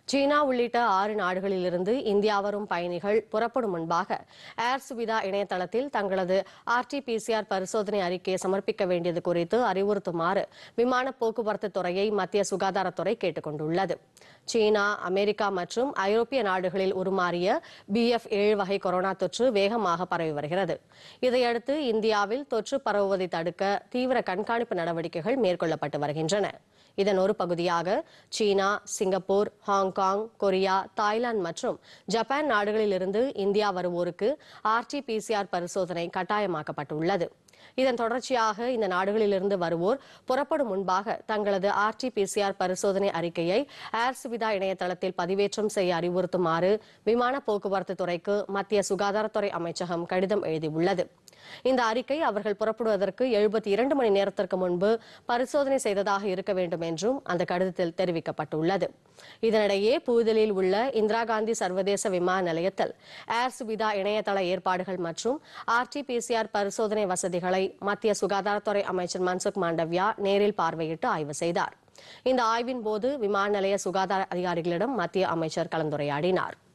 சீனா உள்ளிட்ட ஆறு நாடுகளிலிருந்து இந்தியா வரும் பயணிகள் புறப்படும் முன்பாக ஏர் சுவிதா இணையதளத்தில் தங்களது ஆர்டிபிசிஆர் பரிசோதனை அறிக்கையை சமர்ப்பிக்க வேண்டியது குறித்து அறிவுறுத்துமாறு விமான போக்குவரத்து துறையை மத்திய சுகாதாரத்துறை கேட்டுக் கொண்டுள்ளது சீனா அமெரிக்கா மற்றும் ஐரோப்பிய நாடுகளில் உருமாறிய பிஎஃப் ஏழு வகை கொரோனா தொற்று வேகமாக பரவி வருகிறது இதையடுத்து இந்தியாவில் தொற்று பரவுவதை தடுக்க தீவிர கண்காணிப்பு நடவடிக்கைகள் மேற்கொள்ளப்பட்டு வருகின்றன இதன் ஒரு பகுதியாக China Singapore Hong Kong Korea Thailand மற்றும் ஜப்பான் நாடுகளிலிருந்து இந்தியா வருவோருக்கு ஆர்டிபிசிஆர் பரிசோதனை கட்டாயமாக்கப்பட்டுள்ளது இதன் தொடர்ச்சியாக இந்த நாடுகளிலிருந்து வருவோர் புறப்படும் முன்பாக தங்களது ஆர்டிபிசிஆர் பரிசோதனை அறிக்கையை ஏர் சுவிதா இணையதளத்தில் பதிவேற்றம் செய்ய அறிவுறுத்துமாறு விமான போக்குவரத்து துறைக்கு மத்திய சுகாதாரத்துறை அமைச்சகம் கடிதம் எழுதியுள்ளது இந்த அறிக்கை அவர்கள் புறப்படுவதற்கு எழுபத்தி இரண்டு மணி நேரத்திற்கு முன்பு பரிசோதனை செய்ததாக இருக்க வேண்டும் என்றும் அந்த கடிதத்தில் தெரிவிக்கப்பட்டுள்ளது இதனிடையே புதுதில்லியில் உள்ள இந்திரா காந்தி சர்வதேச விமான நிலையத்தில் ஏர் சுவிதா இணையதள ஏற்பாடுகள் மற்றும் ஆர்டிபிசிஆர் பரிசோதனை வசதிகளை மத்திய சுகாதாரத்துறை அமைச்சர் மன்சுக் மாண்டவ்யா நேரில் பார்வையிட்டு ஆய்வு செய்தார் இந்த ஆய்வின் போது விமான நிலைய சுகாதார அதிகாரிகளிடம் மத்திய அமைச்சர் கலந்துரையாடினார்